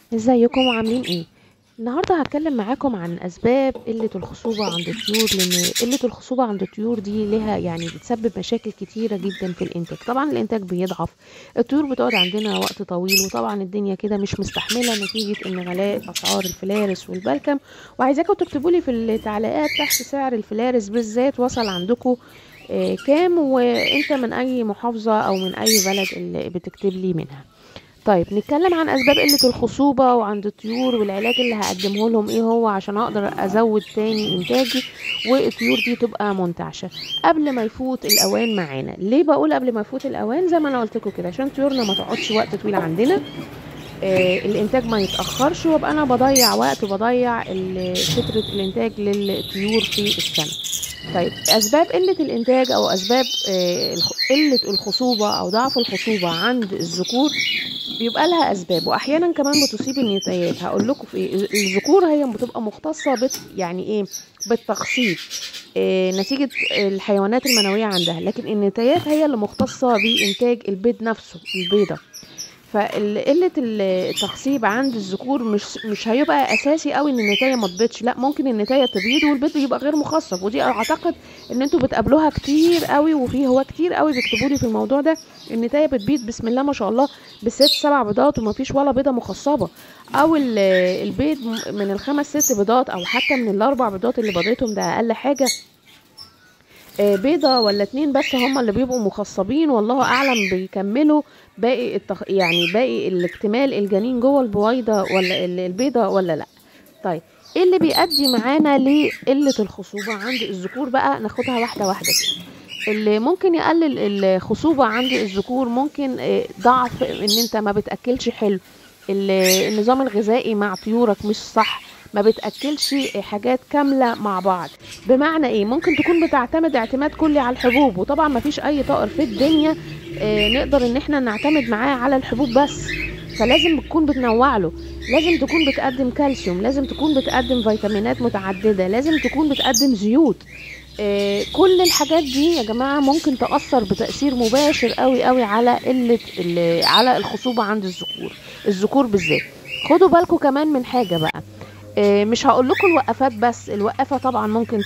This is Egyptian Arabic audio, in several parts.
ازيكم وعاملين ايه النهارده هتكلم معاكم عن اسباب قله الخصوبه عند الطيور لان قله الخصوبه عند الطيور دي لها يعني بتسبب مشاكل كتيره جدا في الانتاج طبعا الانتاج بيضعف الطيور بتقعد عندنا وقت طويل وطبعا الدنيا كده مش مستحمله نتيجه ان غلاء اسعار الفلارس والبلكم وعايزاكم تكتبوا لي في التعليقات تحت سعر الفلارس بالذات وصل عندكم آه كام وانت من اي محافظه او من اي بلد اللي بتكتب لي منها طيب نتكلم عن اسباب قله الخصوبه وعند الطيور والعلاج اللي هقدمه لهم ايه هو عشان اقدر ازود تاني انتاجي والطيور دي تبقى منتعشه قبل ما يفوت الاوان معانا ليه بقول قبل ما يفوت الاوان زي ما انا قلت لكم كده عشان طيورنا ما تقعدش وقت طويل عندنا آه الانتاج ما يتاخرش وابقى انا بضيع وقت وبضيع فتره الانتاج للطيور في السنه طيب اسباب قله الانتاج او اسباب آه قله الخصوبه او ضعف الخصوبه عند الذكور بيبقى لها اسباب واحيانا كمان بتصيب النتايات هقول لكم في ايه الذكور هي بتبقى مختصه بت يعني ايه بالتخصيب إيه نتيجه الحيوانات المنويه عندها لكن النتايات هي اللي مختصه بانتاج البيض نفسه البيضه فقله التخصيب عند الذكور مش مش هيبقى اساسي قوي ان النتايه ما تبيضش لا ممكن النتايه تبيض والبيض يبقى غير مخصب ودي اعتقد ان انتوا بتقابلوها كتير قوي وفي هو كتير قوي بيكتبوا لي في الموضوع ده النتايه بتبيض بسم الله ما شاء الله بست سبع بيضات وما فيش ولا بيضه مخصبه او البيض من الخمس ست بيضات او حتى من الاربع بيضات اللي بيضتهم ده اقل حاجه بيضة ولا اتنين بس هما اللي بيبقوا مخصبين والله اعلم بيكملوا باقي التخ... يعني باقي الاكتمال الجنين جوه البويضة ولا البيضة ولا لا طيب ايه اللي بيؤدي معانا لقلة الخصوبة عند الذكور بقى ناخدها واحدة واحدة اللي ممكن يقلل الخصوبة عند الذكور ممكن ضعف ان انت ما بتأكلش حلو النظام الغذائي مع طيورك مش صح ما بتاكلش حاجات كامله مع بعض بمعنى ايه ممكن تكون بتعتمد اعتماد كلي على الحبوب وطبعا ما فيش اي طائر في الدنيا آه نقدر ان احنا نعتمد معاه على الحبوب بس فلازم تكون بتنوع له لازم تكون بتقدم كالسيوم لازم تكون بتقدم فيتامينات متعدده لازم تكون بتقدم زيوت آه كل الحاجات دي يا جماعه ممكن تاثر بتاثير مباشر قوي قوي على قله على الخصوبه عند الذكور الذكور بالذات خدوا بالكم كمان من حاجه بقى مش هقول لكم الوقفات بس الوقفه طبعا ممكن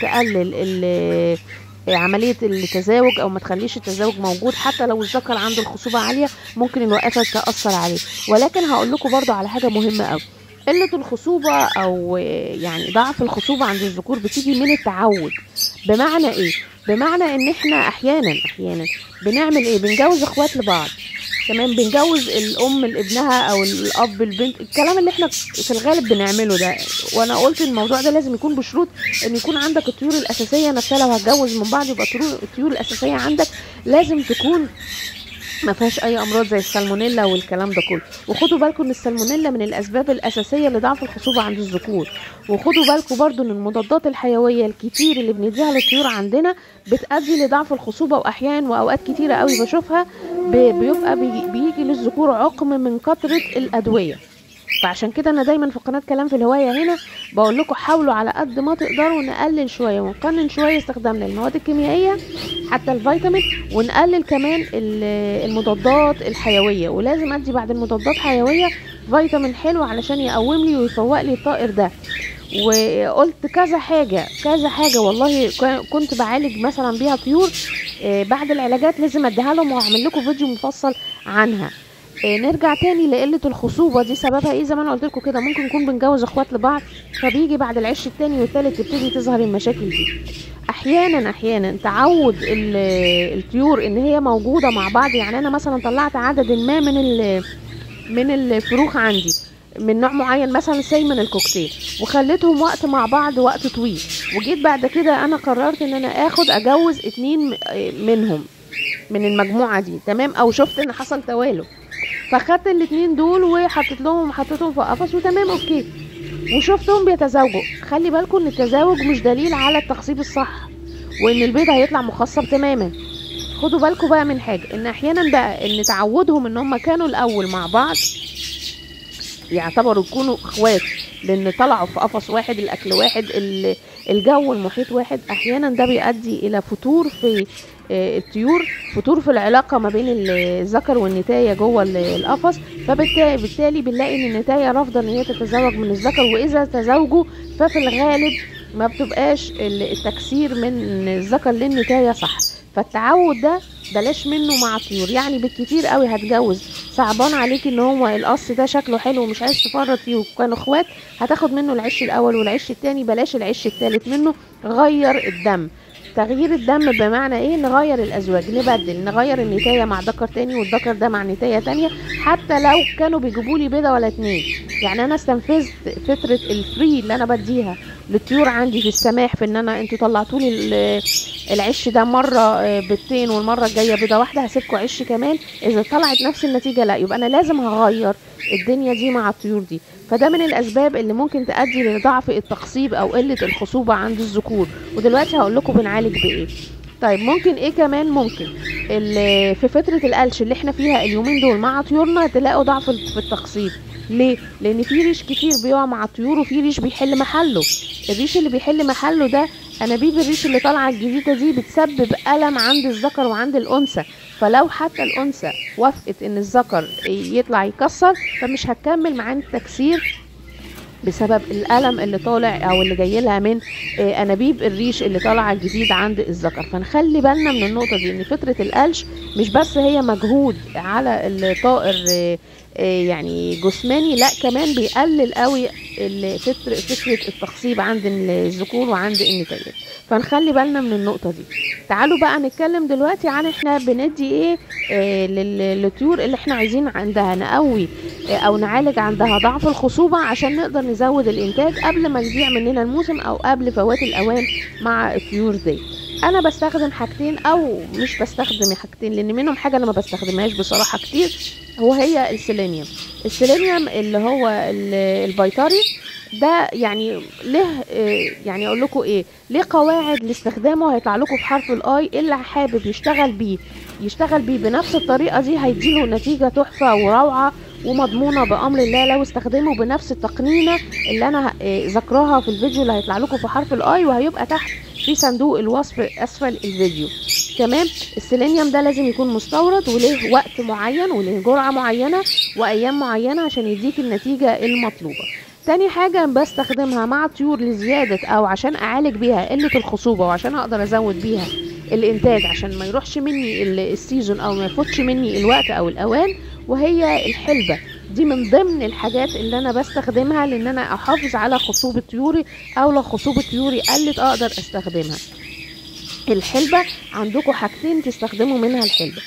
تقلل عمليه التزاوج او ما تخليش التزاوج موجود حتى لو الذكر عنده الخصوبه عاليه ممكن الوقفه تاثر عليه ولكن هقول لكم برضو على حاجه مهمه قوي قله الخصوبه او يعني ضعف الخصوبه عند الذكور بتيجي من التعود بمعنى ايه بمعنى ان احنا احيانا احيانا بنعمل ايه بنجوز اخوات لبعض تمام بنجوز الام لابنها او الاب البنت الكلام اللي احنا في الغالب بنعمله ده وانا قلت الموضوع ده لازم يكون بشروط ان يكون عندك الطيور الاساسيه نفسها لو هتجوز من بعض يبقى الطيور الاساسيه عندك لازم تكون ما فيهاش اي امراض زي السالمونيلا والكلام ده كله وخدوا بالكم ان السالمونيلا من الاسباب الاساسيه لضعف الخصوبه عند الذكور وخدوا بالكم برضو ان المضادات الحيويه الكتير اللي بنديها للطيور عندنا بتؤدي لضعف الخصوبه واحيانا واوقات كتيره قوي بشوفها بيبقى بيجي للذكور عقم من كثره الادويه فعشان كده انا دايما في قناه كلام في الهوايه هنا بقول لكم حاولوا على قد ما تقدروا نقلل شويه ونقنن شويه استخدامنا للمواد الكيميائيه حتى الفيتامين ونقلل كمان المضادات الحيويه ولازم ادي بعد المضادات حيويه فيتامين حلو علشان يقوم لي ويفوق لي الطائر ده وقلت كذا حاجه كذا حاجه والله كنت بعالج مثلا بيها طيور بعد العلاجات لازم اديها لهم واعمل لكم فيديو مفصل عنها نرجع تاني لقلة الخصوبة دي سببها ايه زي ما انا قلت لكم كده ممكن نكون بنجوز اخوات لبعض فبيجي بعد العش التاني والتالت تبتدي تظهر المشاكل دي احيانا احيانا تعود الطيور ان هي موجودة مع بعض يعني انا مثلا طلعت عدد ما من من الفروخ عندي من نوع معين مثلا سي من الكوكتيل وخليتهم وقت مع بعض وقت طويل وجيت بعد كده انا قررت ان انا اخد اجوز اتنين منهم من المجموعة دي تمام او شفت ان حصل توالد فخدت الاتنين دول وحطيت لهم وحطيتهم في قفص وتمام اوكي وشفتهم بيتزاوجوا خلي بالكم ان التزاوج مش دليل على التخصيب الصح وان البيض هيطلع مخصب تماما خدوا بالكم بقى من حاجه ان احيانا بقى ان تعودهم ان هم كانوا الاول مع بعض يعتبروا يكونوا اخوات لان طلعوا في قفص واحد الاكل واحد ال- الجو المحيط واحد احيانا ده بيؤدي الى فتور في آه، الطيور فتور في العلاقه ما بين الذكر والنتايه جوه ال- القفص فبالتالي بالتالي بنلاقي ان النتايه رافضه ان هي تتزوج من الذكر واذا تزوجوا ففي الغالب ما بتبقاش ال- التكسير من الذكر للنتايه صح فالتعود ده بلاش منه مع الطيور يعني بالكتير قوي هتجوز صعبان عليك ان هو القص ده شكله حلو ومش عايز تفرط فيه وكانوا اخوات هتاخد منه العش الاول والعش التاني بلاش العش التالت منه غير الدم تغيير الدم بمعنى ايه نغير الازواج نبدل نغير النتايه مع ذكر تاني والذكر ده مع نتايه تانية حتى لو كانوا بيجيبوا لي بيضه ولا اتنين يعني انا استنفذت فتره الفري اللي انا بديها للطيور عندي في السماح في ان انا انتوا طلعتوا لي ال- العش ده مره آه، بيضتين والمره الجايه بيضه واحده هسيبكم عش كمان اذا طلعت نفس النتيجه لا يبقى انا لازم هغير الدنيا دي مع الطيور دي فده من الاسباب اللي ممكن تؤدي لضعف التخصيب او قله الخصوبه عند الذكور ودلوقتي هقول لكم بنعالج بايه طيب ممكن ايه كمان ممكن ال- في فتره القلش اللي احنا فيها اليومين دول مع طيورنا تلاقوا ضعف في التخصيب ليه لان في ريش كتير بيقع مع الطيور وفي ريش بيحل محله الريش اللي بيحل محله ده انابيب الريش اللي طالعه الجديده دي بتسبب الم عند الذكر وعند الانثى فلو حتى الانثى وافقت ان الذكر يطلع يكسر فمش هتكمل معاه التكسير بسبب الالم اللي طالع او اللي جاي لها من آه، انابيب الريش اللي طالعه جديد عند الذكر فنخلي بالنا من النقطه دي ان فتره القلش مش بس هي مجهود على الطائر آه، آه، يعني جسماني لا كمان بيقلل قوي ال- فتر- فكره التخصيب عند الذكور وعند النتايات فنخلي بالنا من النقطه دي تعالوا بقى نتكلم دلوقتي عن احنا بندي ايه آه، لل- للطيور اللي احنا عايزين عندها نقوي آه، او نعالج عندها ضعف الخصوبه عشان نقدر نزود الانتاج قبل ما يضيع مننا الموسم او قبل فوات الاوان مع الطيور دي انا بستخدم حاجتين او مش بستخدم حاجتين لان منهم حاجه انا ما بستخدمهاش بصراحه كتير وهي السيلينيوم السيلينيوم اللي هو ال- البيطري ده يعني له آه، يعني اقول لكم ايه ليه قواعد لاستخدامه هيطلع لكم في حرف الاي اللي حابب يشتغل بيه يشتغل بيه بنفس الطريقه دي هيديله نتيجه تحفه وروعه ومضمونه بامر الله لو استخدمه بنفس التقنينه اللي انا آه، ذكراها في الفيديو اللي هيطلع لكم في حرف الاي وهيبقى تحت في صندوق الوصف اسفل الفيديو تمام السيلينيوم ده لازم يكون مستورد وليه وقت معين وليه جرعه معينه وايام معينه عشان يديك النتيجه المطلوبه تاني حاجة بستخدمها مع الطيور لزيادة أو عشان أعالج بيها قلة الخصوبة وعشان أقدر أزود بيها الإنتاج عشان ما يروحش مني ال- السيزون أو ما يفوتش مني الوقت أو الأوان وهي الحلبة دي من ضمن الحاجات اللي أنا بستخدمها لأن أنا أحافظ على خصوبة طيوري أو لو خصوبة طيوري قلت أقدر أستخدمها الحلبة عندكم حاجتين تستخدموا منها الحلبة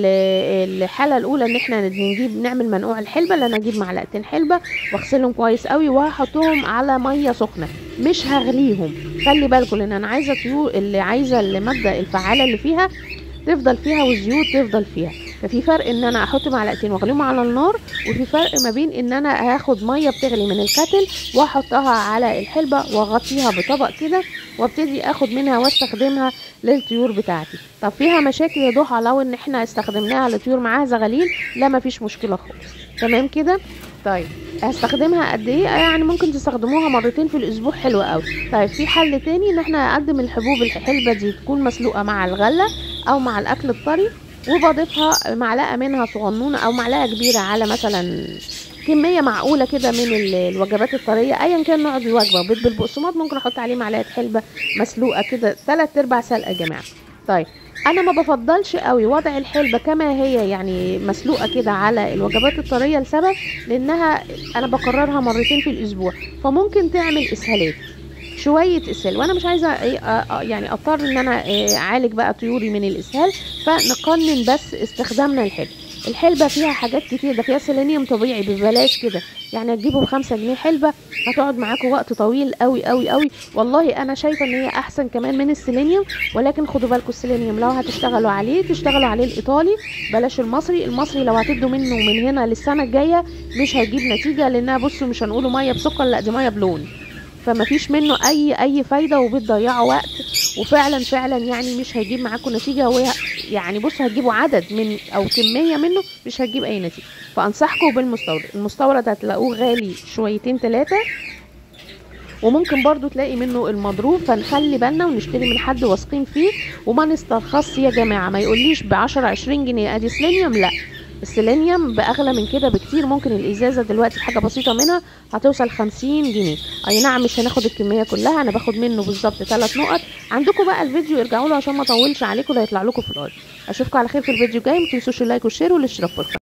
ال- الحالة الأولى إن احنا نجيب نعمل منقوع الحلبة اللي أنا أجيب معلقتين حلبة واغسلهم كويس قوي وهحطهم على مية سخنة مش هغليهم خلي بالكم لأن أنا عايزة طيور اللي عايزة المادة الفعالة اللي فيها تفضل فيها والزيوت تفضل فيها ففي فرق ان انا احط معلقتين واغليهم على النار وفي فرق ما بين ان انا هاخد ميه بتغلي من الكتل واحطها على الحلبه واغطيها بطبق كده وابتدي اخد منها واستخدمها للطيور بتاعتي طب فيها مشاكل يا ضحى لو ان احنا استخدمناها لطيور معاها زغاليل لا مفيش مشكله خالص تمام كده طيب هستخدمها قد ايه يعني ممكن تستخدموها مرتين في الاسبوع حلوه قوي طيب في حل تاني ان احنا نقدم الحبوب الحلبه دي تكون مسلوقه مع الغله او مع الاكل الطري وبضيفها معلقه منها صغنونه او معلقه كبيره على مثلا كميه معقوله كده من ال- الوجبات الطريه ايا كان نوع الوجبه بيض بالبقسماط ممكن احط عليه معلقه حلبه مسلوقه كده تلات ارباع سلقه يا جماعه طيب انا ما بفضلش قوي وضع الحلبة كما هي يعني مسلوقة كده على الوجبات الطرية لسبب لانها انا بكررها مرتين في الاسبوع فممكن تعمل اسهالات شوية اسهال وانا مش عايزة إيه، آه، آه، يعني اضطر ان انا آه، اعالج بقى طيوري من الاسهال فنقنن بس استخدامنا الحلبة الحلبة فيها حاجات كتير ده فيها سيلينيوم طبيعي ببلاش كده يعني هتجيبوا بخمسة جنيه حلبة هتقعد معاكم وقت طويل قوي قوي قوي والله انا شايفة ان هي احسن كمان من السيلينيوم ولكن خدوا بالكم السيلينيوم لو هتشتغلوا عليه تشتغلوا عليه الايطالي بلاش المصري المصري لو هتدوا منه من هنا للسنة الجاية مش هيجيب نتيجة لانها بصوا مش هنقوله مية بسكر لا دي مية بلون فما فيش منه اي اي فايده وبتضيعوا وقت وفعلا فعلا يعني مش هيجيب معاكم نتيجه وهي يعني بصوا هتجيبوا عدد من او كميه منه مش هتجيب اي نتيجه فانصحكم بالمستورد المستورد هتلاقوه غالي شويتين ثلاثه وممكن برضو تلاقي منه المضروب فنخلي بالنا ونشتري من حد واثقين فيه وما نسترخصش يا جماعه ما يقوليش ب 10 20 جنيه ادي سيلينيوم لا السيلينيوم باغلى من كده بكتير ممكن الازازه دلوقتي حاجه بسيطه منها هتوصل 50 جنيه اي نعم مش هناخد الكميه كلها انا باخد منه بالظبط 3 نقط عندكم بقى الفيديو ارجعوا له عشان ما اطولش عليكم اللي هيطلع لكم في اللايف اشوفكم على خير في الفيديو الجاي ما تنسوش اللايك والشير والاشتراك في القناه